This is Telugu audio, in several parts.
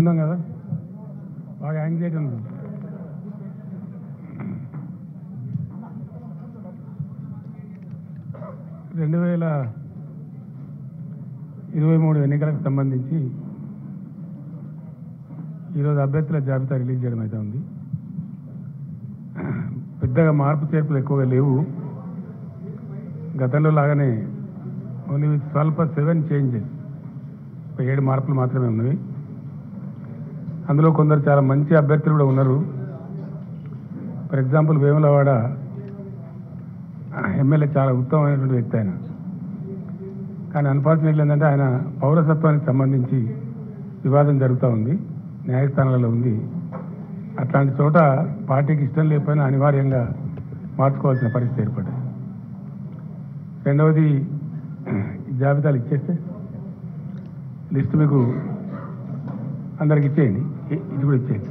ఒప్పుకుందాం కదా బాగా యాంగ్జైటీ ఉంది రెండు వేల ఇరవై మూడు ఎన్నికలకు సంబంధించి ఈరోజు అభ్యర్థుల జాబితా రిలీజ్ చేయడం అయితే ఉంది పెద్దగా మార్పు చేర్పులు ఎక్కువగా లేవు గతంలో లాగానే ఓన్లీ విత్ స్వల్ప సెవెన్ చేంజెస్ ఒక ఏడు మార్పులు మాత్రమే ఉన్నవి అందులో కొందరు చాలా మంచి అభ్యర్థులు కూడా ఉన్నారు ఫర్ ఎగ్జాంపుల్ వేములవాడ ఎమ్మెల్యే చాలా ఉత్తమమైనటువంటి వ్యక్తి ఆయన కానీ అన్ఫార్చునేట్లీ ఏంటంటే ఆయన పౌరసత్వానికి సంబంధించి వివాదం జరుగుతూ ఉంది న్యాయస్థానాలలో ఉంది అట్లాంటి చోట పార్టీకి ఇష్టం లేకపోయినా అనివార్యంగా మార్చుకోవాల్సిన పరిస్థితి ఏర్పడింది రెండవది ఈ జాబితాలు ఇచ్చేస్తే లిస్ట్ మీకు అందరికి ఇచ్చేయండి ఇ- ఇది కూడా ఇచ్చేయండి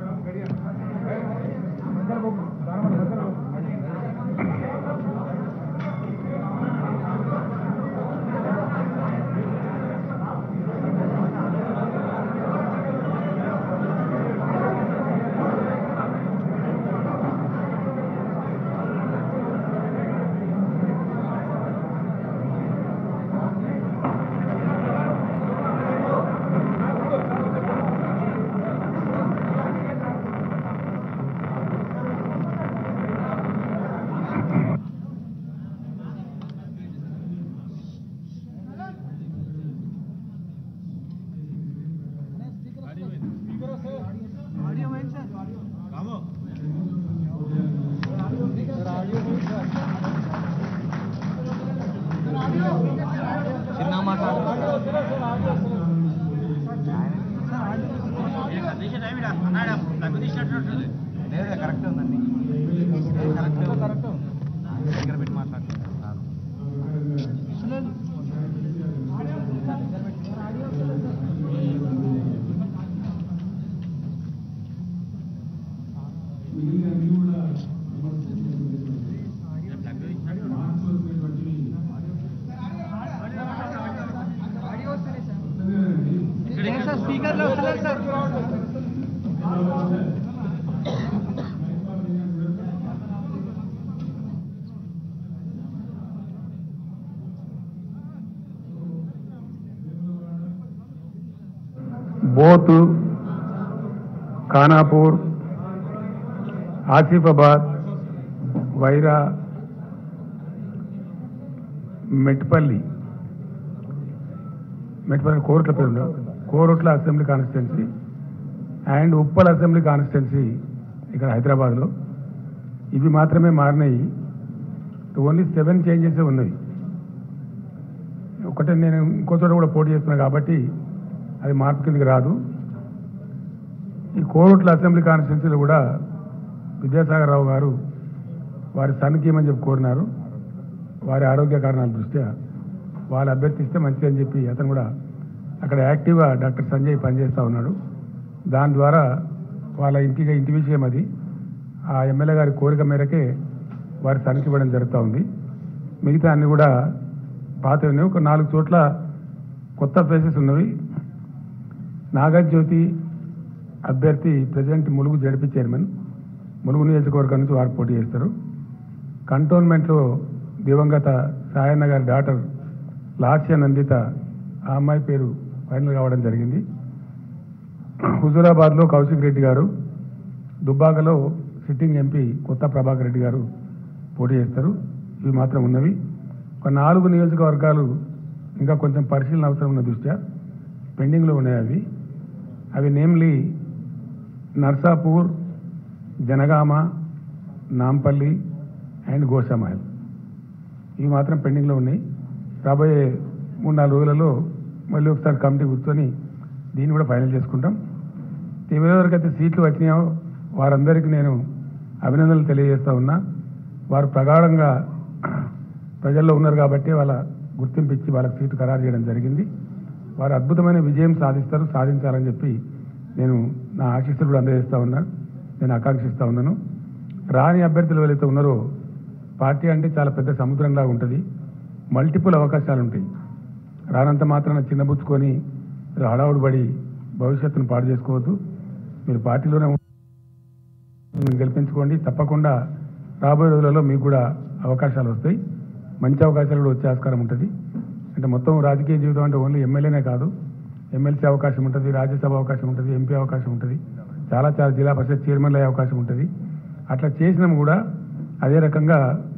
చిన్న మాట్లాడు లేదు కరెక్ట్ ఉందండి కరెక్ట్ కరెక్ట్ దగ్గర పెట్టి మాట్లాడుతున్నారు సార్ స్పీకర్లో వస్తలేదు సార్ బోత్ ఖానాపూర్ ఆసిఫాబాద్ వైరా మెట్పల్లి మెట్పల్లి కోరుట్ల పేరు ఉందా? Korutla assembly constituency and Uppal assembly constituency ఇక్కడ హైదరాబాద్లో ఇవి మాత్రమే మారినాయి ఓన్లీ సెవెన్ చేంజెస్ ఉన్నాయి ఒకటే నేను ఇంకో చోట కూడా పోటీ చేస్తున్నా కాబట్టి అది మార్పు కిందకి రాదు ఈ కోరుట్ల అసెంబ్లీ కాన్స్టిట్యున్సీలో కూడా విద్యాసాగర్ రావు గారు వారి సన్కి ఏమని చెప్పి కోరినారు వారి ఆరోగ్య కారణాల దృష్ట్యా వాళ్ళు అభ్యర్థిస్తే మంచిది అని చెప్పి అతను కూడా అక్కడ యాక్టివ్గా డాక్టర్ సంజయ్ పనిచేస్తూ ఉన్నాడు దాని ద్వారా వాళ్ళ ఇంటికి ఇంటి విషయం అది ఆ ఎమ్మెల్యే గారి కోరిక మేరకే వారి సన్కి ఇవ్వడం జరుగుతూ ఉంది మిగతా అన్ని కూడా పాత ఉన్నాయి ఒక నాలుగు చోట్ల కొత్త ఫేసెస్ ఉన్నవి నాగజ్యోతి అభ్యర్థి president Mulugu ZP chairman Mulugu నియోజకవర్గం నుంచి వారు పోటీ చేస్తారు కంటోన్మెంట్లో దివంగత సాయన్న గారి డాటర్ లాస్య నందిత ఆ అమ్మాయి పేరు ఫైనల్ కావడం జరిగింది హుజూరాబాద్లో కౌశిక్ రెడ్డి గారు దుబ్బాకలో సిట్టింగ్ ఎంపీ కొత్త ప్రభాకర్ రెడ్డి గారు పోటీ చేస్తారు ఇవి మాత్రం ఉన్నవి ఒక నాలుగు నియోజకవర్గాలు ఇంకా కొంచెం పరిశీలన అవసరం ఉన్న దృష్ట్యా పెండింగ్లో ఉన్నాయి అవి అవి నేమ్లీ నర్సాపూర్ జనగామ నాంపల్లి అండ్ గోషామహల్ ఇవి మాత్రం పెండింగ్లో ఉన్నాయి రాబోయే మూడు నాలుగు రోజులలో మళ్ళీ ఒకసారి కమిటీ కూర్చొని దీన్ని కూడా ఫైనల్ చేసుకుంటాం ఎవరెవరికైతే సీట్లు వచ్చినాయో వారందరికీ నేను అభినందనలు తెలియజేస్తా ఉన్నా వారు ప్రగాఢంగా ప్రజల్లో ఉన్నారు కాబట్టి వాళ్ళ గుర్తింపు ఇచ్చి వాళ్ళకి సీటు ఖరారు చేయడం జరిగింది వారు అద్భుతమైన విజయం సాధిస్తారు సాధించాలని చెప్పి నేను నా ఆశీస్సులు కూడా అందజేస్తా ఉన్నా నేను ఆకాంక్షిస్తా ఉన్నాను రాని అభ్యర్థులు ఎవరైతే ఉన్నారో పార్టీ అంటే చాలా పెద్ద సముద్రంలాగా ఉంటుంది మల్టిపుల్ అవకాశాలు ఉంటాయి రానంత మాత్రాన చిన్నబుచ్చుకొని ఏదో హడావుడి పడి భవిష్యత్తును పాడు చేసుకోవద్దు మీరు పార్టీలోనే ఉండి గెలిపించుకోండి తప్పకుండా రాబోయే రోజులలో మీకు కూడా అవకాశాలు వస్తాయి మంచి అవకాశాలు కూడా వచ్చే ఆస్కారం ఉంటుంది అంటే మొత్తం రాజకీయ జీవితం అంటే ఓన్లీ ఎమ్మెల్యేనే కాదు ఎమ్మెల్సీ అవకాశం ఉంటుంది రాజ్యసభ అవకాశం ఉంటుంది ఎంపీ అవకాశం ఉంటుంది చాలా చాలా జిల్లా పరిషత్ చైర్మన్లు అయ్యే అవకాశం ఉంటుంది అట్లా చేసినాం కూడా అదే రకంగా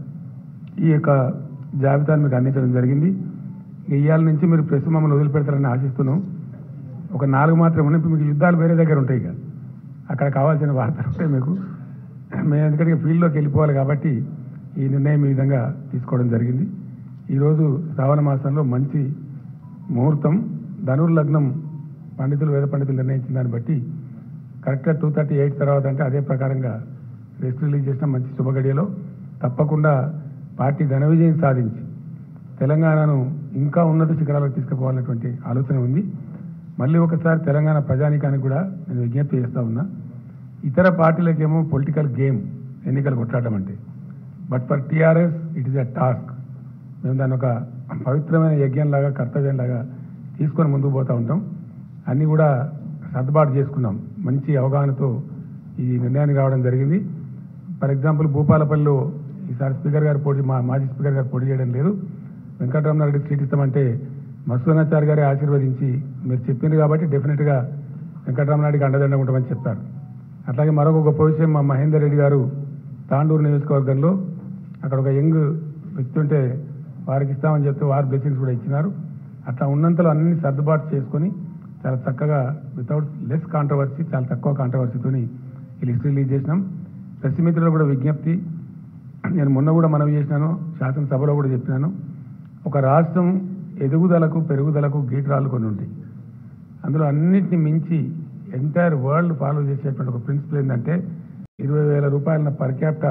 ఈ యొక్క జాబితాను మీకు అందించడం జరిగింది ఇవాళ నుంచి మీరు ప్రెస్ మమ్మల్ని వదిలిపెడతారని ఆశిస్తున్నాం ఒక నాలుగు మాత్రం ఉన్నాయి ఇప్పుడు మీకు యుద్ధాలు వేరే దగ్గర ఉంటాయి ఇక అక్కడ కావాల్సిన వార్తలు ఉంటాయి మీకు మేము ఎందుకంటే ఫీల్డ్లోకి వెళ్ళిపోవాలి కాబట్టి ఈ నిర్ణయం ఈ విధంగా తీసుకోవడం జరిగింది ఈరోజు శ్రావణ మాసంలో మంచి ముహూర్తం ధనుర్లగ్నం పండితులు వేద పండితులు నిర్ణయించిన దాన్ని బట్టి కరెక్ట్గా టూ థర్టీ ఎయిట్ తర్వాత అంటే అదే ప్రకారంగా రిస్ట్ రిలీజ్ చేసిన మంచి శుభగడియలో తప్పకుండా పార్టీ ఘన విజయం సాధించి తెలంగాణను ఇంకా ఉన్నత శిఖరాలకు తీసుకుపోవాలనేటువంటి ఆలోచన ఉంది మళ్ళీ ఒకసారి తెలంగాణ ప్రజానీకానికి కూడా నేను విజ్ఞప్తి చేస్తా ఉన్నా ఇతర పార్టీలకేమో పొలిటికల్ గేమ్ ఎన్నికలు కొట్లాడడం అంటే but for TRS it is a task మేము దాన్ని ఒక పవిత్రమైన యజ్ఞంలాగా కర్తవ్యంలాగా తీసుకొని ముందుకు పోతూ ఉంటాం అన్నీ కూడా సర్దుబాటు చేసుకున్నాం మంచి అవగాహనతో ఈ నిర్ణయానికి రావడం జరిగింది ఫర్ ఎగ్జాంపుల్ భూపాలపల్లిలో ఈసారి స్పీకర్ గారు పోటీ మా మాజీ స్పీకర్ గారు పోటీ చేయడం లేదు వెంకటరమణారెడ్డి సీట్ ఇస్తామంటే మసూనాచారి గారే ఆశీర్వదించి మీరు చెప్పింది కాబట్టి డెఫినెట్గా వెంకటరమణారెడ్డికి అండదండ ఉంటామని చెప్పారు అట్లాగే మరొక గొప్ప విషయం మా మహేందర్ రెడ్డి గారు తాండూరు నియోజకవర్గంలో అక్కడ ఒక యంగ్ వ్యక్తి ఉంటే వారికి ఇస్తామని చెప్తే వారు బ్లెస్సింగ్స్ కూడా ఇచ్చినారు అట్లా ఉన్నంతలో అన్ని సర్దుబాటు చేసుకొని చాలా చక్కగా వితౌట్ లెస్ కాంట్రవర్సీ చాలా తక్కువ కాంట్రవర్సీతోని ఈ లిస్ట్ రిలీజ్ చేసినాం ప్రెస్ మిత్రులు కూడా విజ్ఞప్తి నేను మొన్న కూడా మనవి చేసినాను శాసనసభలో కూడా చెప్పినాను ఒక రాష్ట్రం ఎదుగుదలకు పెరుగుదలకు గీటరాలు కొన్ని ఉంటాయి అందులో అన్నిటిని మించి ఎంటైర్ వరల్డ్ ఫాలో చేసేటువంటి ఒక ప్రిన్సిపల్ ఏంటంటే ఇరవై వేల రూపాయల పర్ క్యాపిటా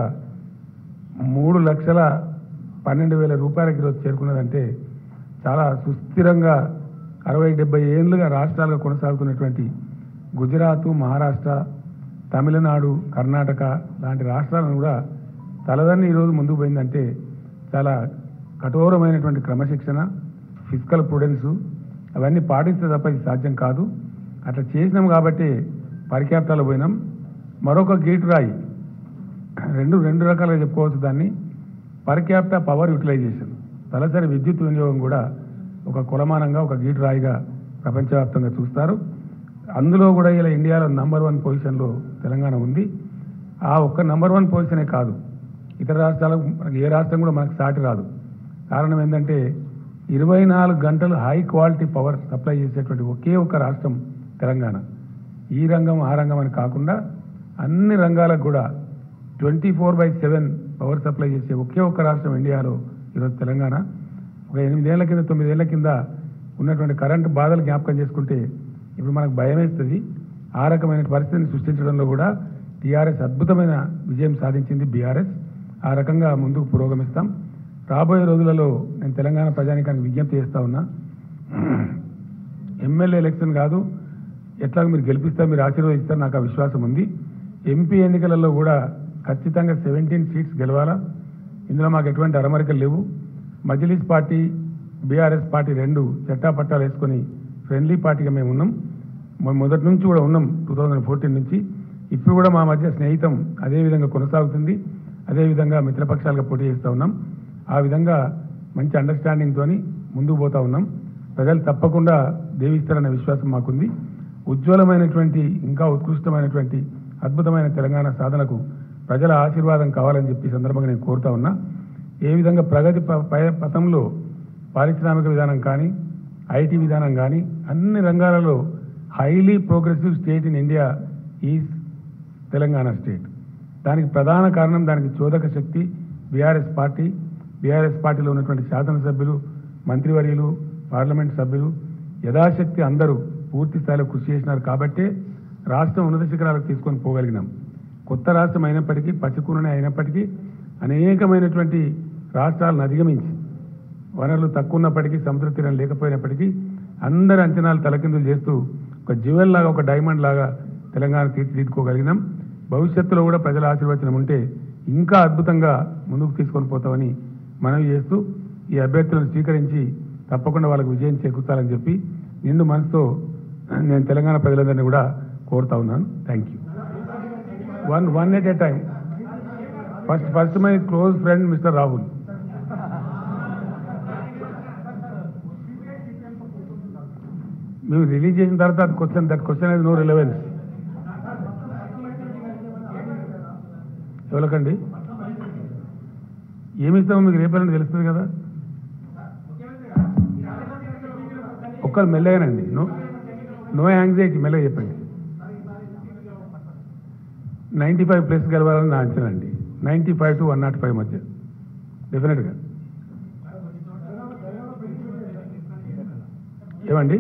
మూడు లక్షల పన్నెండు వేల రూపాయలకి ఈరోజు చేరుకున్నదంటే చాలా సుస్థిరంగా అరవై డెబ్బై ఏళ్ళుగా రాష్ట్రాలుగా కొనసాగుతున్నటువంటి గుజరాత్ మహారాష్ట్ర తమిళనాడు కర్ణాటక లాంటి రాష్ట్రాలను కూడా తలదన్ని ఈరోజు ముందుకు పోయిందంటే చాలా కఠోరమైనటువంటి క్రమశిక్షణ ఫిజికల్ ప్రుడెన్సు అవన్నీ పాటిస్తే తప్ప ఇది సాధ్యం కాదు అట్లా చేసినాం కాబట్టి పరిక్యాప్టాలు పోయినాం మరొక గేటు రాయి రెండు రెండు రకాలుగా చెప్పుకోవచ్చు దాన్ని పర్ క్యాపిటా పవర్ యూటిలైజేషన్ తలసరి విద్యుత్ వినియోగం కూడా ఒక కులమానంగా ఒక గీటు రాయిగా ప్రపంచవ్యాప్తంగా చూస్తారు అందులో కూడా ఇలా ఇండియాలో నంబర్ వన్ పొజిషన్లో తెలంగాణ ఉంది ఆ ఒక్క నంబర్ వన్ పొజిషనే కాదు ఇతర రాష్ట్రాలకు మనకి ఏ రాష్ట్రం కూడా మనకు సాటి రాదు కారణం ఏంటంటే ఇరవై నాలుగు గంటలు హై క్వాలిటీ పవర్ సప్లై చేసేటువంటి ఒకే ఒక రాష్ట్రం తెలంగాణ ఈ రంగం ఆ రంగం అని కాకుండా అన్ని రంగాలకు కూడా twenty four by seven power supply చేసే ఒకే ఒక్క రాష్ట్రం ఇండియాలో ఈరోజు తెలంగాణ ఒక ఎనిమిదేళ్ల కింద తొమ్మిదేళ్ల కింద ఉన్నటువంటి కరెంటు బాధలు జ్ఞాపకం చేసుకుంటే ఇప్పుడు మనకు భయం వేస్తుంది ఆ రకమైన పరిస్థితిని సృష్టించడంలో కూడా టీఆర్ఎస్ అద్భుతమైన విజయం సాధించింది బీఆర్ఎస్ ఆ రకంగా ముందుకు పురోగమిస్తాం రాబోయే రోజులలో నేను తెలంగాణ ప్రజానికానికి విజ్ఞప్తి చేస్తా ఉన్నా ఎమ్మెల్యే ఎలక్షన్ కాదు ఎట్లా మీరు గెలిపిస్తారు మీరు ఆశీర్వదిస్తారు నాకు ఆ విశ్వాసం ఉంది ఎంపీ ఎన్నికలలో కూడా ఖచ్చితంగా సెవెంటీన్ సీట్స్ గెలవాలా ఇందులో మాకు ఎటువంటి అరమరికలు లేవు మజ్లిస్ పార్టీ బీఆర్ఎస్ పార్టీ రెండు చట్టాపట్టాలు వేసుకొని ఫ్రెండ్లీ పార్టీగా మేము ఉన్నాం మొ- మొదటి నుంచి కూడా ఉన్నాం టూ థౌజండ్ ఫోర్టీన్ నుంచి ఇప్పుడు కూడా మా మధ్య స్నేహితం అదే విధంగా కొనసాగుతుంది అదే విధంగా మిత్రపక్షాలుగా పోటీ చేస్తూ ఉన్నాం ఆ విధంగా మంచి అండర్స్టాండింగ్ తోని ముందుకు పోతా ఉన్నాం ప్రజలు తప్పకుండా దేవిస్తారనే విశ్వాసం మాకుంది ఉజ్వలమైనటువంటి ఇంకా ఉత్కృష్టమైనటువంటి అద్భుతమైన తెలంగాణ సాధనకు ప్రజల ఆశీర్వాదం కావాలని చెప్పి ఈ సందర్భంగా నేను కోరుతా ఉన్నా ఏ విధంగా ప్రగతి ప- పయ- పథంలో పారిశ్రామిక విధానం కానీ ఐటీ విధానం కానీ అన్ని రంగాలలో highly progressive state in India is Telangana state దానికి ప్రధాన కారణం దానికి చోదక శక్తి బీఆర్ఎస్ పార్టీ బీఆర్ఎస్ పార్టీలో ఉన్నటువంటి శాసనసభ్యులు మంత్రివర్యులు పార్లమెంట్ సభ్యులు యథాశక్తి అందరూ పూర్తి స్థాయిలో కృషి చేసినారు కాబట్టే రాష్ట్రం ఉన్నత శిఖరాలకు తీసుకొని పోగలిగినాం కొత్త రాష్ట్రం అయినప్పటికీ పచ్చికూరనే అయినప్పటికీ అనేకమైనటువంటి రాష్ట్రాలను అధిగమించి వనరులు తక్కువ ఉన్నప్పటికీ సముద్ర తీరం లేకపోయినప్పటికీ అందరి అంచనాలు తలకిందులు చేస్తూ ఒక జ్యువెల్ లాగా ఒక డైమండ్ లాగా తెలంగాణ తీర్చిదిద్దుకోగలిగినాం భవిష్యత్తులో కూడా ప్రజల ఆశీర్వచనం ఉంటే ఇంకా అద్భుతంగా ముందుకు తీసుకొని పోతామని మనవి చేస్తూ ఈ అభ్యర్థులను స్వీకరించి తప్పకుండా వాళ్ళకు విజయం చేకూర్చాలని చెప్పి నిండు మనసుతో నేను తెలంగాణ ప్రజలందరినీ కూడా కోరుతా ఉన్నాను thank you one one at a time first first my close friend mister Rahul మేము రిలీజ్ చేసిన తర్వాత అది క్వశ్చన్ దట్ క్వశ్చన్ అది నో రిలవెన్స్ ఎవరికండి ఏమి ఇస్తామో మీకు రేపల్లని తెలుస్తుంది కదా ఒక్కరు మెల్లగానండి నో నో యాంగ్జైటీ మెల్లగా చెప్పండి నైంటీ ఫైవ్ ప్లస్ గెలవాలని నా అంచనా అండి ninety five to one naught five మధ్య డెఫినెట్గా ఏమండి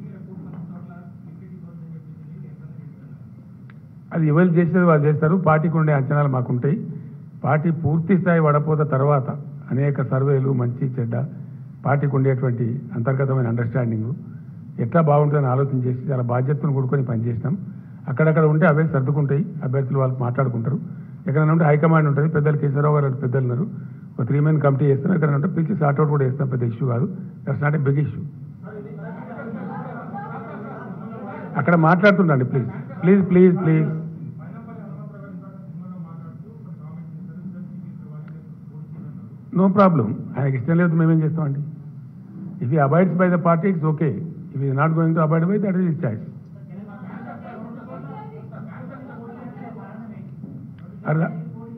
అది ఎవరు చేసేది వాళ్ళు చేస్తారు పార్టీకి ఉండే అంచనాలు మాకుంటాయి పార్టీ పూర్తి స్థాయి వడపోత తర్వాత అనేక సర్వేలు మంచి చెడ్డ పార్టీకి ఉండేటువంటి అంతర్గతమైన అండర్స్టాండింగ్ ఎట్లా బాగుంటుందని ఆలోచన చేసి చాలా బాధ్యతను కూడుకొని పనిచేసినాం అక్కడక్కడ ఉంటే అవే సర్దుకుంటాయి అభ్యర్థులు వాళ్ళు మాట్లాడుకుంటారు ఎక్కడైనా ఉంటే హైకమాండ్ ఉంటుంది పెద్దలు కేసీఆర్ గారు పెద్దలు ఉన్నారు ఒక త్రీ మెన్ కమిటీ చేస్తాం ఎక్కడైనా ఉంటే పిలిచి సార్ట్అవుట్ కూడా చేస్తాం పెద్ద ఇష్యూ కాదు that's not a big issue అక్కడ మాట్లాడుతుండండి please please please please no problem ఆయనకి ఇష్టం లేదు మేమేం చేస్తామండి if he abides by the party it's okay if is not going to abide by that is his choice అలా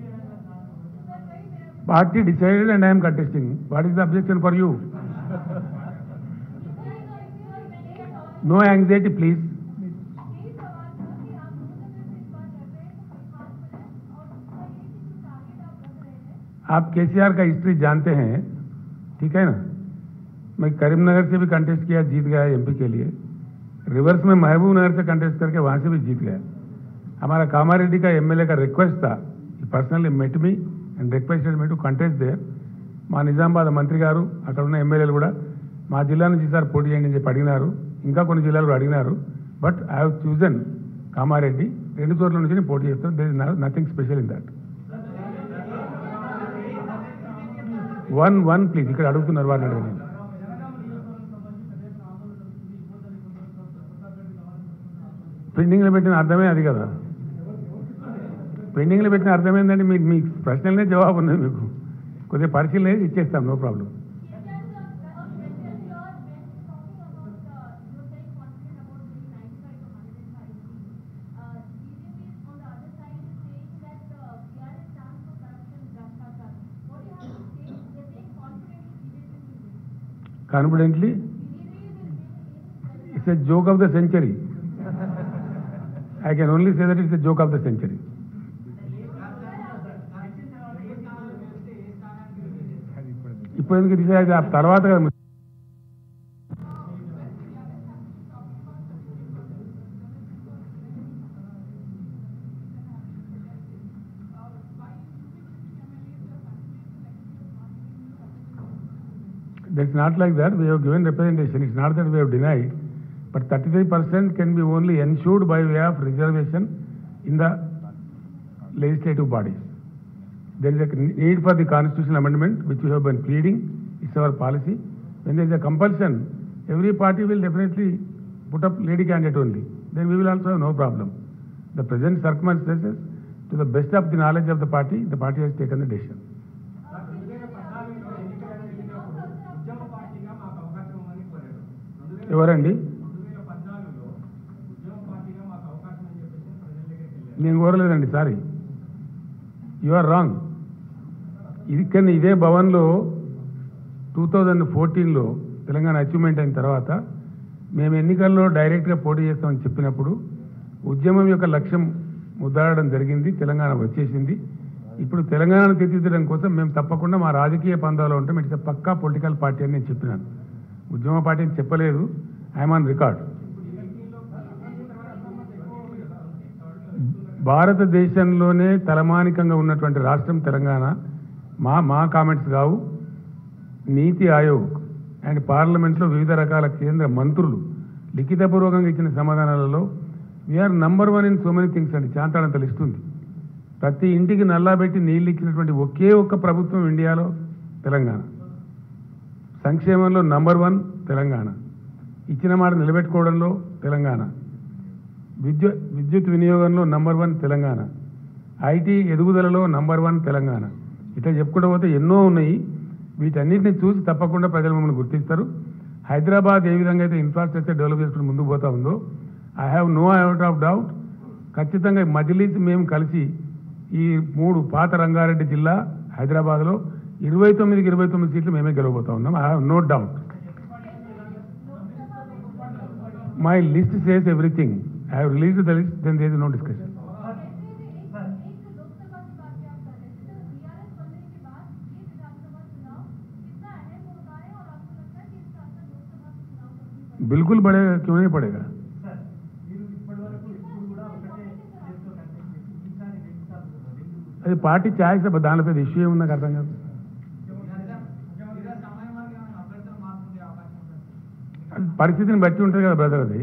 party decided and I'm contesting what is the objection for you no anxiety please आप केसीआर का हिस्ट्री जानते हैं ठीक है ना मैं करीमनगर से भी कंटेस्ट किया जीत गया एमपी के लिए रिवर्स में महबूब नगर से कंटेस्ट करके वहां से भी जीत गया हमारा कामारेड्डी का एमएलए का रिक्वेस्ट था personally met me and requested me to contest there మా నిజామాబాద్ మంత్రి గారు అక్కడ ఉన్న ఎమ్మెల్యేలు కూడా మా జిల్లా నుంచి సార్ పోటీ చేయండి అని చెప్పి అడిగినారు ఇంకా కొన్ని జిల్లాలు కూడా అడిగినారు but I have chosen Kamareddy రెండు చోట్ల నుంచి నేను పోటీ చేస్తాను there is nothing special in that one one please ఇక్కడ అడుగుతున్నారు వారిని అడగండి పెండింగ్లో పెట్టిన అర్థమే అది కదా పెండింగ్లో పెట్టిన అర్థమేందండి మీకు మీ ప్రశ్నలనే జవాబు ఉన్నది మీకు కొద్దిగా పరిశీలన చేసి ఇచ్చేస్తాం no problem confidently it's a joke of the century I can only say that it's a joke of the century ఇప్పుడు ఎందుకు డిసైడ్ ఆ తర్వాత కదా That's not like that. We have given representation. It's not that we have denied. But 33% can be only ensured by way of reservation in the legislative bodies. There is a need for the constitutional amendment, which we have been pleading. It's our policy. When there is a compulsion, every party will definitely put up lady candidate only. Then we will also have no problem. The present circumstances, to the best of the knowledge of the party, the party has taken the decision. ఎవరండి నేను కోరలేదండి సారీ యు ఆర్ రాంగ్ ఇది కానీ ఇదే భవన్లో టూ థౌజండ్ ఫోర్టీన్లో తెలంగాణ అచీవ్మెంట్ అయిన తర్వాత మేము ఎన్నికల్లో డైరెక్ట్గా పోటీ చేస్తామని చెప్పినప్పుడు ఉద్యమం యొక్క లక్ష్యం ముద్దాడడం జరిగింది తెలంగాణ వచ్చేసింది ఇప్పుడు తెలంగాణను తీర్చిదిద్దడం కోసం మేము తప్పకుండా మా రాజకీయ పందాలో ఉంటాం ఇట్స్ పక్కా పొలిటికల్ పార్టీ అని నేను చెప్పినాను ఉద్యమ పార్టీ అని చెప్పలేదు ఐఎమ్ ఆన్ రికార్డ్ భారతదేశంలోనే తలమానికంగా ఉన్నటువంటి రాష్ట్రం తెలంగాణ మా మా కామెంట్స్ కావు నీతి ఆయోగ్ అండ్ పార్లమెంట్లో వివిధ రకాల కేంద్ర మంత్రులు లిఖితపూర్వకంగా ఇచ్చిన సమాధానాలలో we're number one in so many things అండి చాంతాడంత లిస్ట్ ఉంది ప్రతి ఇంటికి నల్లాబెట్టి నీళ్ళు ఇచ్చినటువంటి ఒకే ఒక్క ప్రభుత్వం ఇండియాలో తెలంగాణ సంక్షేమంలో నంబర్ వన్ తెలంగాణ ఇచ్చిన మాట నిలబెట్టుకోవడంలో తెలంగాణ విద్యు విద్యుత్ వినియోగంలో నంబర్ వన్ తెలంగాణ ఐటీ ఎదుగుదలలో నంబర్ వన్ తెలంగాణ ఇట్లా చెప్పుకుంటూ పోతే ఎన్నో ఉన్నాయి వీటన్నిటిని చూసి తప్పకుండా ప్రజలు మమ్మల్ని గుర్తిస్తారు హైదరాబాద్ ఏ విధంగా అయితే ఇన్ఫ్రాస్ట్రక్చర్ డెవలప్ చేసుకుని ముందుకు పోతా ఉందో I have no out of doubt ఖచ్చితంగా మజిలీస్ మేము కలిసి ఈ మూడు పాత రంగారెడ్డి జిల్లా హైదరాబాద్లో ఇరవై తొమ్మిదికి ఇరవై తొమ్మిది సీట్లు మేమే గెలవబోతా ఉన్నాం I have no doubt my list says everything I have release the list then there is no discussion बिल्कुल बढ़ेगा क्यों नहीं पड़ेगा అది పార్టీ ఛాయిస్ దానిలో పెద్ద ఇష్యూ ఏముంది నాకు అర్థం కాదు అది పరిస్థితిని బట్టి ఉంటుంది కదా బ్రదర్ అది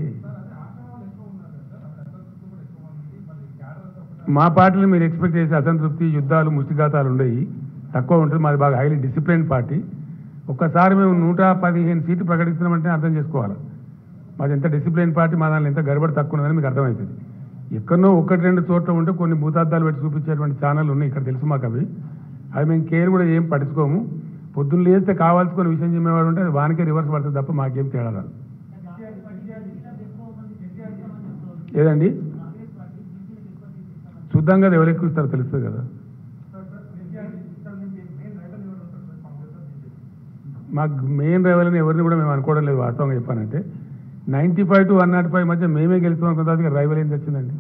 మా పార్టీలో మీరు ఎక్స్పెక్ట్ చేసే అసంతృప్తి యుద్ధాలు ముష్టిఘాతాలు ఉండయి తక్కువ ఉంటుంది మాది బాగా హైలీ డిసిప్లిన్ పార్టీ ఒక్కసారి మేము నూట పదిహేను సీట్లు ప్రకటిస్తున్నామంటే అర్థం చేసుకోవాలి మాది ఎంత డిసిప్లిన్ పార్టీ మా దానిలో ఎంత గడబడి తక్కువ ఉన్నదని మీకు అర్థమవుతుంది ఎక్కడనో ఒకటి రెండు చోట్ల ఉంటే కొన్ని భూతార్థాలు పెట్టి చూపించేటువంటి ఛానల్ ఉన్నాయి ఇక్కడ తెలుసు మాకు అవి అవి మేము కేర్ కూడా ఏం పట్టించుకోము పొద్దున్న లేస్తే కావాల్సుకొని విషయం చెప్పేవాడు ఉంటే అది వానికే రివర్స్ పడుతుంది తప్ప మాకేం తేడా రాదు ఏదండి చూద్దాం కదా ఎవరు ఎక్కువ ఇస్తారో తెలుస్తుంది కదా మాకు మెయిన్ రైవల్ని ఎవరిని కూడా మేము అనుకోవడం లేదు వాస్తవంగా చెప్పానంటే ninety five to one naught five మధ్య మేమే గెలుస్తాం అనుకున్న తర్వాత రైవల్ ఏం తెచ్చిందండి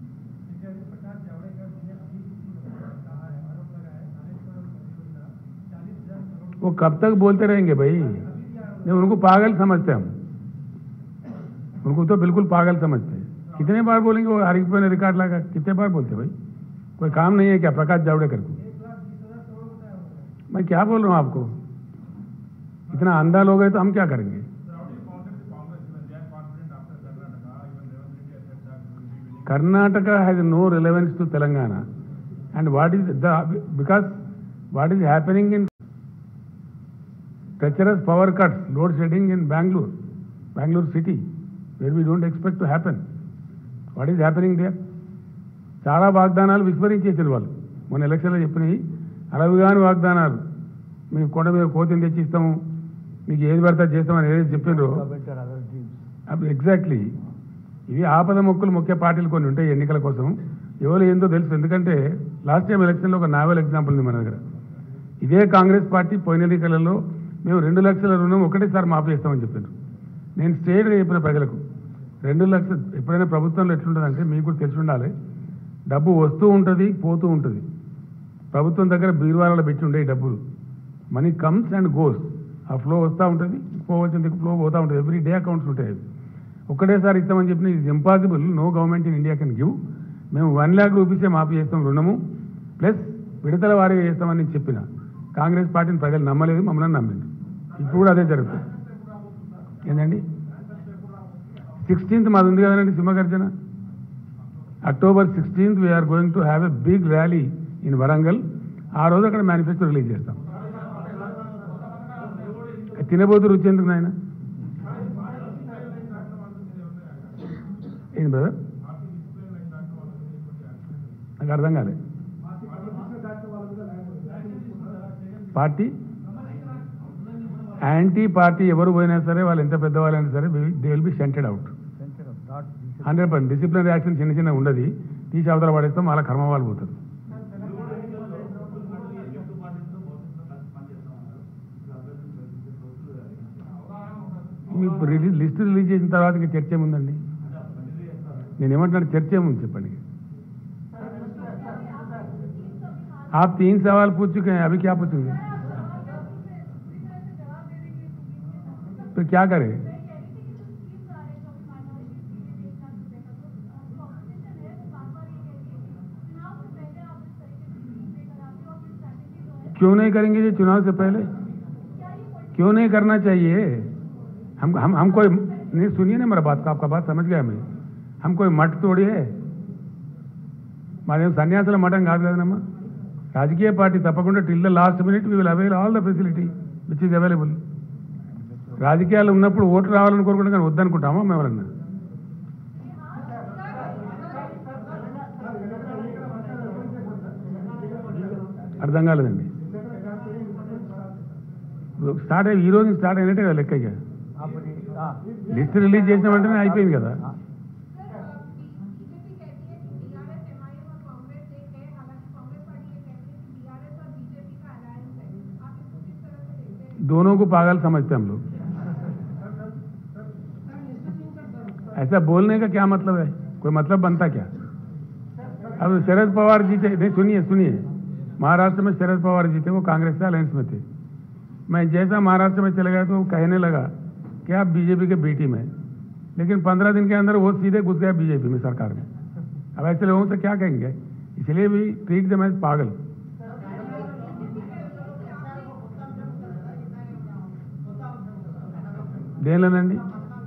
वो कब तक बोलते रहेंगे भाई नहीं उनको पागल समझते हम उनको तो बिल्कुल पागल समझते हैं कितने बार बोलेंगे वो हर एक रिकॉर्ड लगा कितने बार बोलते भाई कोई काम नहीं है क्या प्रकाश जावड़ेकर को मैं क्या बोल रहा हूँ आपको इतना अंधा लोग है तो हम क्या करेंगे Karnataka has no relevance to Telangana. And what is the, because what is happening in treacherous power cuts, load shedding in Bangalore, Bangalore city, where we don't expect to happen. What is happening there? చాలా వాగ్దానాలు విస్మరించేసారు వాళ్ళు మొన్న ఎలక్షన్లో చెప్పినవి అరవై కాని వాగ్దానాలు మేము కొండ మీద కోతిని తెచ్చిస్తాము మీకు ఏది పడితే అది చేస్తామని ఏదైతే చెప్పినారో అవి ఎగ్జాక్ట్లీ ఇవి ఆపద మొక్కులు ముఖ్య పార్టీలు కొన్ని ఉంటాయి ఎన్నికల కోసం ఎవరు ఏందో తెలుసు ఎందుకంటే లాస్ట్ టైం ఎలక్షన్లో ఒక నావెల్ ఎగ్జాంపుల్ ఉంది మన దగ్గర ఇదే కాంగ్రెస్ పార్టీ పోయిన ఎన్నికలలో మేము రెండు లక్షల రుణం ఒకటేసారి మాఫీ చేస్తామని చెప్పారు నేను స్టేట్గా చెప్పిన ప్రజలకు రెండు లక్షలు ఎప్పుడైనా ప్రభుత్వంలో ఎట్లుంటుందంటే మీకు కూడా తెలిసి ఉండాలి డబ్బు వస్తూ ఉంటుంది పోతూ ఉంటుంది ప్రభుత్వం దగ్గర బీరువాలలో పెట్టి ఉండే ఈ డబ్బులు మనీ కమ్స్ అండ్ గోస్ ఆ ఫ్లో వస్తూ ఉంటుంది పోవచ్చింది ఫ్లో పోతూ ఉంటుంది ఎవ్రీ డే అకౌంట్స్ ఉంటాయి అవి ఒకటేసారి ఇస్తామని చెప్పిన ఇది impossible no government in India can give మేము వన్ ల్యాక్ రూపీసే మాఫీ చేస్తాం రుణము ప్లస్ విడతల వారీగా చేస్తామని నేను చెప్పిన కాంగ్రెస్ పార్టీని ప్రజలు నమ్మలేదు మమ్మల్ని నమ్మింది ఇప్పుడు కూడా అదే జరుగుతుంది ఏంటండి సిక్స్టీన్త్ మాది ఉంది కదండి Simhagarjana October sixteenth we're going to have a big rally in Warangal ఆ రోజు అక్కడ మేనిఫెస్టో రిలీజ్ చేస్తాం తినబోతు రుచి ఎందుకు నాయన ఏంది బ్రదర్ నాకు అర్థం కాలే పార్టీ యాంటీ పార్టీ ఎవరు పోయినా సరే వాళ్ళు ఎంత పెద్దవాళ్ళైనా సరే they will be sented out hundred percent disciplinary action చిన్న చిన్న ఉండదు తీసి అవతల పడేస్తాం వాళ్ళ కర్మ వాళ్ళు పోతారు మీకు రిలీజ్ లిస్ట్ రిలీజ్ చేసిన తర్వాత ఇంకా చర్చ ఏముందండి నేను ఏమంటున్నాను చర్చ ఏముంది చెప్పండి आप तीन सवाल पूछ चुके हैं अभी क्या पूछेंगे तो क्या करें क्यों नहीं करेंगे ये चुनाव से पहले क्यों नहीं करना चाहिए हम हम हम कोई नहीं सुनिए ना मेरा बात का आपका बात समझ गया मैं हम कोई मठ तोड़ी है మాదేం సన్యాసుల మఠం కాదు కదనమ్మా రాజకీయ పార్టీ తప్పకుండా till the last minute we will avail all the facility which is available రాజకీయాలు ఉన్నప్పుడు ఓట్లు రావాలని కోరుకుంటే కానీ వద్దనుకుంటామా మేము ఎవరన్నా అర్థం కాలేదండి స్టార్ట్ అయ్యి ఈ రోజు స్టార్ట్ అయినట్టే కదా లెక్క ఇక లిస్ట్ రిలీజ్ చేసిన వెంటనే అయిపోయింది కదా दोनों को पागल समझते हम लोग ऐसा बोलने का क्या मतलब है कोई मतलब बनता क्या अब शरद पवार जीते नहीं सुनिए सुनिए महाराष्ट्र में शरद पवार जीते वो कांग्रेस से अलायंस में थे मैं जैसा महाराष्ट्र में चले गया तो वो कहने लगा कि आप बीजेपी के बी टीम है लेकिन पंद्रह दिन के अंदर वो सीधे घुस गया बीजेपी में सरकार में अब ऐसे लोगों से क्या कहेंगे इसलिए भी ट्रीट दम एज पागल దేనిలోనండి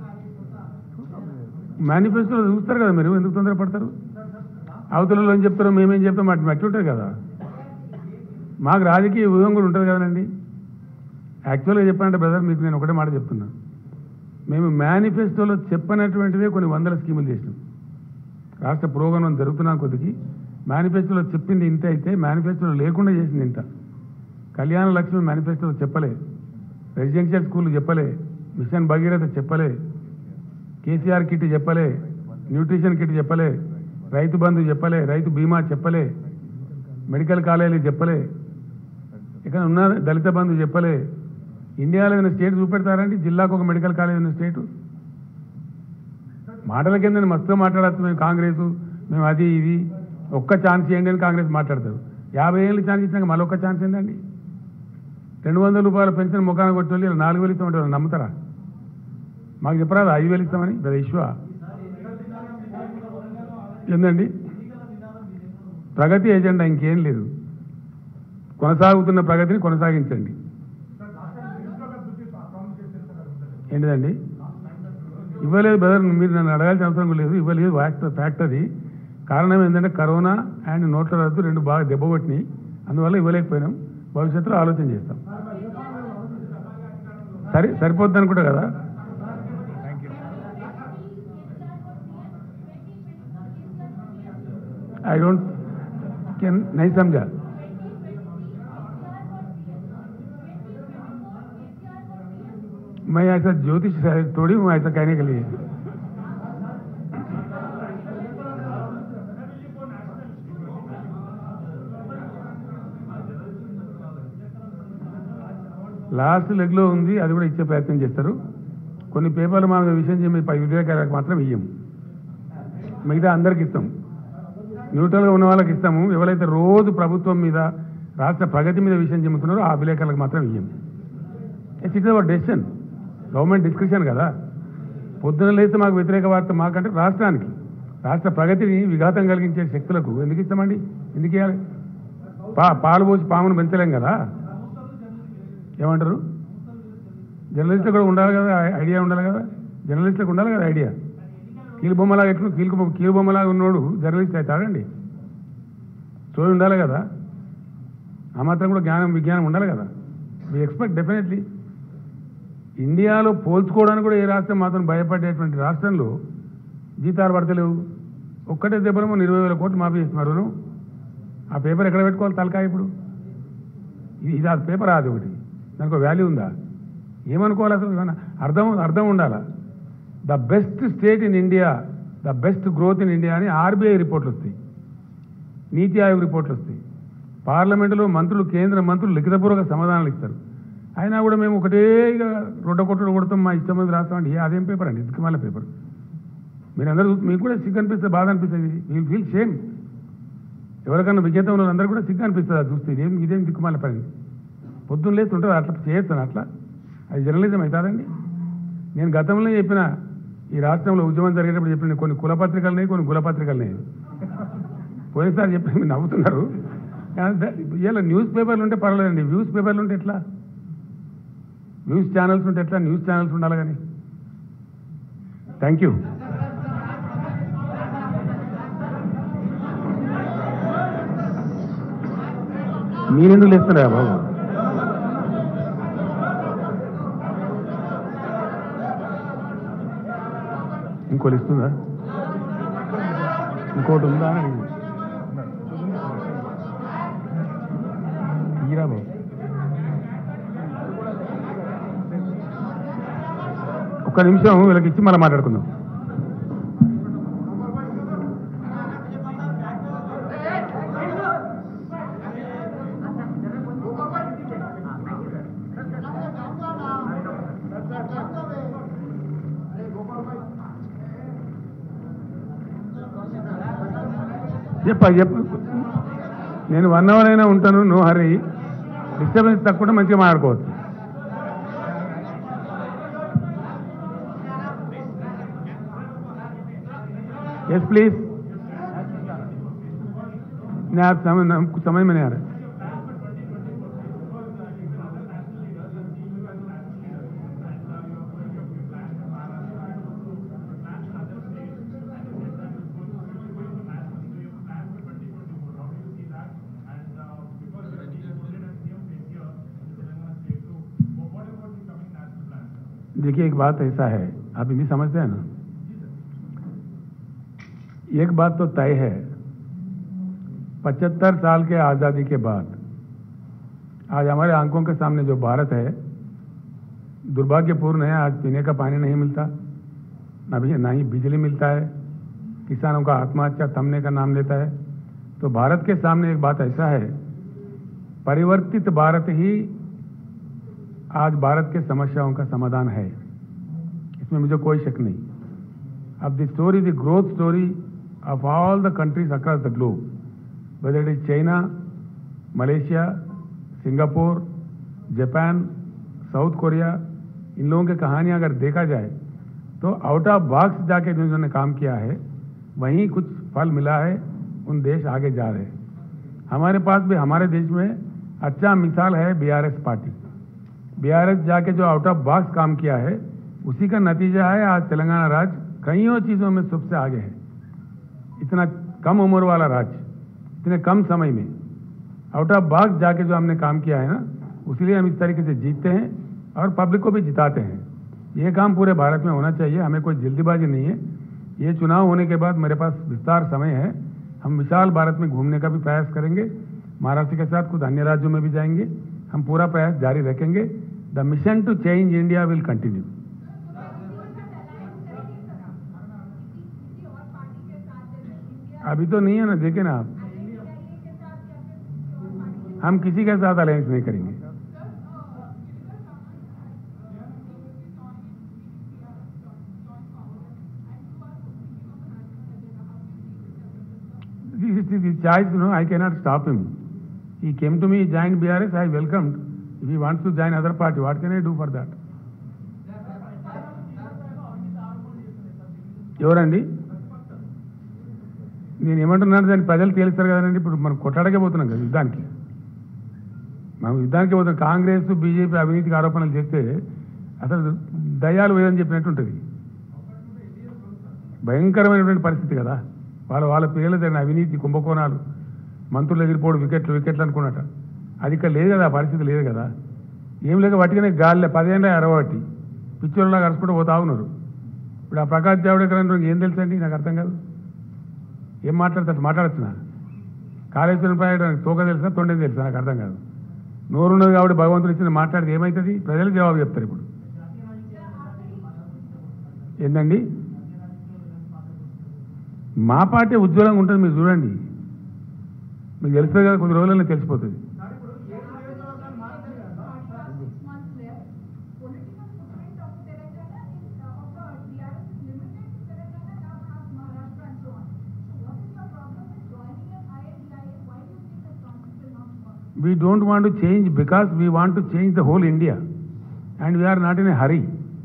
మేనిఫెస్టోలో చూస్తారు కదా మీరు ఎందుకు తొందరపడతారు అవతలలో ఏం చెప్తారో మేమేం చెప్తాం మట్టి మట్టి ఉంటుంది కదా మాకు రాజకీయ వ్యూహం కూడా ఉంటుంది కదండి యాక్చువల్గా చెప్పాలంటే బ్రదర్ మీకు నేను ఒకటే మాట చెప్తున్నాను మేము మేనిఫెస్టోలో చెప్పనటువంటివే కొన్ని వందల స్కీములు చేసినాం రాష్ట్ర పురోగమనం జరుగుతున్న కొద్దికి మేనిఫెస్టోలో చెప్పింది ఇంత అయితే మేనిఫెస్టోలో లేకుండా చేసింది ఇంత కళ్యాణ లక్ష్మి మేనిఫెస్టోలో చెప్పలే రెసిడెన్షియల్ స్కూల్ చెప్పలే మిషన్ భగీరథ చెప్పలే కేసీఆర్ కిట్ చెప్పలే న్యూట్రిషన్ కిట్ చెప్పలే రైతు బంధు చెప్పలే రైతు బీమా చెప్పలే మెడికల్ కాలేజీలు చెప్పలే ఇక్కడ ఉన్న దళిత బంధు చెప్పలే ఇండియాలో ఏదైనా స్టేట్ చూపెడతారండి జిల్లాకు ఒక మెడికల్ కాలేజ్ ఉన్న స్టేటు మాటల కింద మస్తు మాట్లాడచ్చు మేము కాంగ్రెస్ మేము అది ఇది ఒక్క ఛాన్స్ ఇవ్వండి అని కాంగ్రెస్ మాట్లాడతారు యాభై ఏళ్ళు ఛాన్స్ ఇచ్చినాక మళ్ళీ ఒక్క ఛాన్స్ ఏందండి రెండు వందల రూపాయల పెన్షన్ ముఖాన్ని కొట్టి వాళ్ళు నాలుగు వేలు ఇస్తామంటే వాళ్ళు నమ్ముతారా మాకు చెప్పరాదు ఐదు వేలు ఇస్తామని పెద్ద ఇష్యూ ఏందండి ప్రగతి ఎజెండా ఇంకేం లేదు కొనసాగుతున్న ప్రగతిని కొనసాగించండి ఏంటిదండి ఇవ్వలేదు బ్రదర్ మీరు నన్ను అడగాల్సిన అవసరం కూడా లేదు ఇవ్వలేదు ఫ్యాక్ట్ ఫ్యాక్ట్ అది కారణం ఏంటంటే కరోనా అండ్ నోట్ల రద్దు రెండు బాగా దెబ్బకొట్టినాయి అందువల్ల ఇవ్వలేకపోయినాం భవిష్యత్తులో ఆలోచన చేస్తాం సరే సరిపోద్ది అనుకుంటా కదా आई डोंट कैन नहीं समझा मैं ऐसा ज्योतिष थोड़ी हूँ ऐसा कहने के लिए లాస్ట్ లెగ్లో ఉంది అది కూడా ఇచ్చే ప్రయత్నం చేస్తారు కొన్ని పేపర్లు మా విషయం చెప్పి పై విలేకరులకు మాత్రం ఇయ్యం మిగతా అందరికి ఇస్తాం న్యూట్రల్గా ఉన్న వాళ్ళకి ఇస్తాము ఎవరైతే రోజు ప్రభుత్వం మీద రాష్ట్ర ప్రగతి మీద విషయం చెబుతున్నారో ఆ విలేకరులకు మాత్రం ఇయ్యం it's it's our decision government discussion కదా పొద్దున లేస్తే మాకు వ్యతిరేక వార్త మాకంటే రాష్ట్రానికి రాష్ట్ర ప్రగతిని విఘాతం కలిగించే శక్తులకు ఎందుకు ఇస్తామండి ఎందుకు ఇవ్వాలి పా పాలు పోసి పామును పెంచలేం కదా ఏమంటారు జర్నలిస్టులు కూడా ఉండాలి కదా ఐడియా ఉండాలి కదా జర్నలిస్టులకు ఉండాలి కదా ఐడియా కీలు బొమ్మలాగా ఎట్లు కీలు బొమ్మ కీలు బొమ్మలాగా ఉన్నోడు జర్నలిస్ట్ అవుతాడండి సోయి ఉండాలి కదా ఆ మాత్రం కూడా జ్ఞానం విజ్ఞానం ఉండాలి కదా వి ఎక్స్పెక్ట్ డెఫినెట్లీ ఇండియాలో పోల్చుకోవడానికి కూడా ఏ రాష్ట్రం మాత్రం భయపడేటువంటి రాష్ట్రంలో జీతాలు పడతలేవు ఒక్కటే దెబ్బలో ఇరవై వేల కోట్లు మాఫీ చేస్తున్నారు ఆ పేపర్ ఎక్కడ పెట్టుకోవాలి తలకాయ ఇప్పుడు ఇది ఇది ఆ పేపర్ అది ఒకటి దానికి ఒక వాల్యూ ఉందా ఏమనుకోవాలి అసలు ఏమన్నా అర్థం అర్థం ఉండాలా the best state in India the best growth in India అని ఆర్బీఐ రిపోర్ట్లు వస్తాయి నీతి ఆయోగ్ రిపోర్ట్లు వస్తాయి పార్లమెంటులో మంత్రులు కేంద్ర మంత్రులు లిఖితపూర్వక సమాధానాలు ఇస్తారు అయినా కూడా మేము ఒకటే ఇక రొడ్డ కొట్టుడు కొడతాం మా ఇష్టం మీద రాస్తామండి ఏ అదేం పేపర్ అండి ఇదికి మళ్ళీ పేపర్ మీరు అందరూ చూ- మీకు కూడా సిగ్గు అనిపిస్తుంది బాధ అనిపిస్తుంది విల్ ఫీల్ షేమ్ ఎవరికన్నా విజేతం ఉన్న అందరూ కూడా సిగ్గు అనిపిస్తుంది అది చూస్తే ఇదేం ఇదేం దిక్కుమాల పని పొద్దున్న లేచి ఉంటుంది అట్లా చేయొచ్చాను అట్లా అది జర్నలిజం అవుతాదండి నేను గతంలో చెప్పిన ఈ రాష్ట్రంలో ఉద్యమం జరిగేటప్పుడు చెప్పిన కొన్ని కులపత్రికలున్నాయి కొన్ని కులపత్రికలున్నాయి పోయినసారి చెప్పి మీరు నవ్వుతున్నారు కానీ ద- ఇలా న్యూస్ పేపర్లు ఉంటే పర్వాలేదండి వ్యూస్ పేపర్లు ఉంటే ఎట్లా న్యూస్ ఛానల్స్ ఉంటే ఎట్లా న్యూస్ ఛానల్స్ ఉండాలి కానీ థ్యాంక్ యూ మీరెందుకు లేస్తున్నారా బాబు ఇంకోటి ఇస్తుందా ఇంకోటి ఉందా అని అడిగింది జరగా బాబు ఒక్క నిమిషం వీళ్ళకి ఇచ్చి మళ్ళీ మాట్లాడుకుందాం చెప్ప చెప్పు నేను వన్ అవర్ అయినా ఉంటాను నో హరీ డిస్టర్బెన్స్ తక్కువ మంచిగా మాట్లాడుకోవచ్చు यस प्लीज नहीं आप समझ हम- कुछ समझ में नहीं आ रहा देखिए एक बात ऐसा है आप हिंदी समझते हैं ना एक बात तो तय है पचहत्तर साल के आज़ादी के बाद आज हमारे आंखों के सामने जो भारत है दुर्भाग्यपूर्ण है आज पीने का पानी नहीं मिलता ना भी ना ही बिजली मिलता है किसानों का आत्महत्या थमने का नाम लेता है तो भारत के सामने एक बात ऐसा है परिवर्तित भारत ही आज भारत के समस्याओं का समाधान है इसमें मुझे कोई शक नहीं of the story, the growth story of all the countries across the globe, whether it is China, Malaysia, Singapore, Japan south Korea इन लोगों की कहानियां अगर देखा जाए तो आउट ऑफ बॉक्स जाके जो इन्होंने काम किया है वहीं कुछ फल मिला है उन देश आगे जा रहे हैं हमारे पास भी हमारे देश में अच्छा मिसाल है बीआरएस पार्टी बीआरएस जाके जो आउट ऑफ बॉक्स काम किया है उसी का नतीजा है आज तेलंगाना राज्य कईयों चीजों में सबसे आगे है इतना कम उम्र वाला राज्य इतने कम समय में आउट ऑफ बॉक्स जाके जो हमने काम किया है ना उसीलिए हम इस तरीके से जीतते हैं और पब्लिक को भी जिताते हैं ये काम पूरे भारत में होना चाहिए हमें कोई जल्दीबाजी नहीं है ये चुनाव होने के बाद मेरे पास विस्तार समय है हम विशाल भारत में घूमने का भी प्रयास करेंगे महाराष्ट्र के साथ कुछ अन्य राज्यों में भी जाएंगे हम पूरा प्रयास जारी रखेंगे the mission to change India will continue अभी तो नहीं है ना देखे ना आप हम किसी के साथ अलायंस नहीं करेंगे This is his choice, you know, I cannot stop him. He came to me, he joined BRS, I welcomed. If he wants to join other party, what can I do for that? ఎవరండి నేను ఏమంటున్నాను దాన్ని ప్రజలు తేలుస్తారు కదండి ఇప్పుడు మనం కొట్లాడకే పోతున్నాం కదా యుద్ధానికి మనం యుద్ధానికి పోతున్నాం కాంగ్రెస్ బీజేపీ అవినీతికి ఆరోపణలు చేస్తే అసలు దయాలు వేయని చెప్పినట్టు ఉంటుంది భయంకరమైనటువంటి పరిస్థితి కదా వాళ్ళ వాళ్ళ పిల్లల జరిగిన అవినీతి కుంభకోణాలు మంత్రులు ఎగిరిపోవడం వికెట్లు వికెట్లు అనుకున్నట అది ఇక్కడ లేదు కదా ఆ పరిస్థితి లేదు కదా ఏం లేక పట్టుకునే గాలిలో పదేళ్ళ అరవట్టి పిచ్చోళ్ళలాగా అరుచుకుంటూ పోతా ఉన్నారు ఇప్పుడు ఆ ప్రకాష్ జావడేకర్ అంటే ఏం తెలుసండి నాకు అర్థం కాదు ఏం మాట్లాడతాడు మాట్లాడచ్చునా కాళేశ్వరం ప్రాయడానికి తోక తెలుసా తొండేది తెలుసా నాకు అర్థం కాదు నోరున్నది కాబట్టి భగవంతుడు ఇచ్చిన మాట్లాడితే ఏమవుతుంది ప్రజలు జవాబు చెప్తారు ఇప్పుడు ఏందండి మా పార్టీ ఉజ్వలంగా ఉంటుంది మీరు చూడండి మీకు తెలుస్తుంది కదా కొద్ది రోజుల్లో తెలిసిపోతుంది we don't want to change because we want to change the whole India and we are not in a hurry.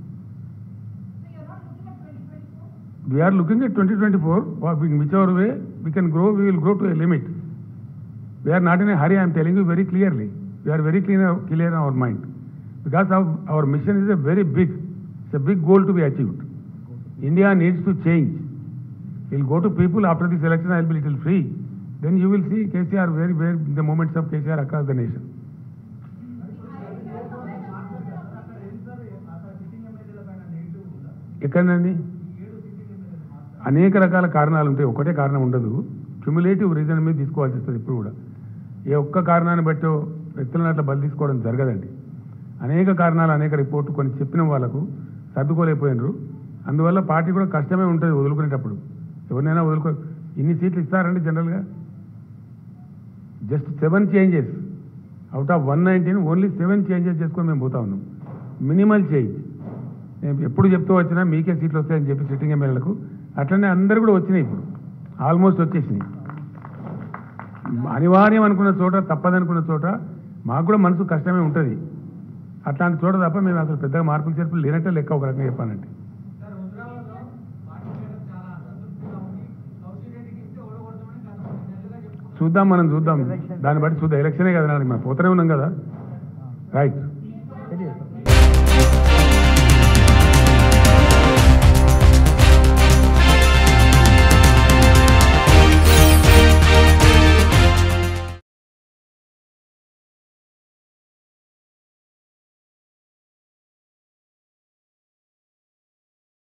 We are looking at 2024, or in whichever way we can grow, we will grow to a limit. We are not in a hurry, I am telling you very clearly. We are very clear, clear in our mind. Because our, our mission is a very big, it's a big goal to be achieved. India needs to change. We'll go to people after this election, I'll be little free. Then you will see KCR very, very, the moments of KCR across the nation. ఎక్కడండి అనేక రకాల కారణాలు ఉంటాయి ఒకటే కారణం ఉండదు క్యుములేటివ్ రీజన్ మీద తీసుకోవాల్సి వస్తుంది ఇప్పుడు కూడా ఏ ఒక్క కారణాన్ని బట్టో వ్యక్తులను అట్లా బలి తీసుకోవడం జరగదండి అనేక కారణాలు అనేక రిపోర్టు కొన్ని చెప్పిన వాళ్ళకు సర్దుకోలేకపోయినరు అందువల్ల పార్టీ కూడా కష్టమే ఉంటుంది వదులుకునేటప్పుడు ఎవరినైనా వదులుకో ఇన్ని సీట్లు ఇస్తారండి జనరల్గా just seven changes out of one nineteen only seven changes చేసుకొని మేము పోతా ఉన్నాం మినిమల్ చేంజ్ నేను ఎప్పుడు చెప్తూ వచ్చినా మీకే సీట్లు వస్తాయని చెప్పి సిట్టింగ్ ఎమ్మెల్యేలకు అట్లనే అందరు కూడా వచ్చినాయి ఇప్పుడు ఆల్మోస్ట్ వచ్చేసినాయి అనివార్యం అనుకున్న చోట తప్పదనుకున్న చోట మాకు కూడా మనసు కష్టమే ఉంటుంది అట్లాంటి చోట తప్ప మేము అసలు పెద్దగా మార్పులు చేర్పులు లేనట్టే లెక్క ఒక రకంగా చెప్పానంటే సార్ హుజరాబాద్లో పార్టీ లీడర్ చాలా అసంతృప్తిగా ఉంది కౌశిక్ రెడ్డికి ఇస్తే ఓడగొడతామని గత కొన్ని నెలలుగా చెప్పుకుంటున్నారు చూద్దాం మనం చూద్దాం దాన్ని బట్టి చూద్దాం ఎలక్షనే కదా నాడు మనం పోతూనే ఉన్నాం కదా రైట్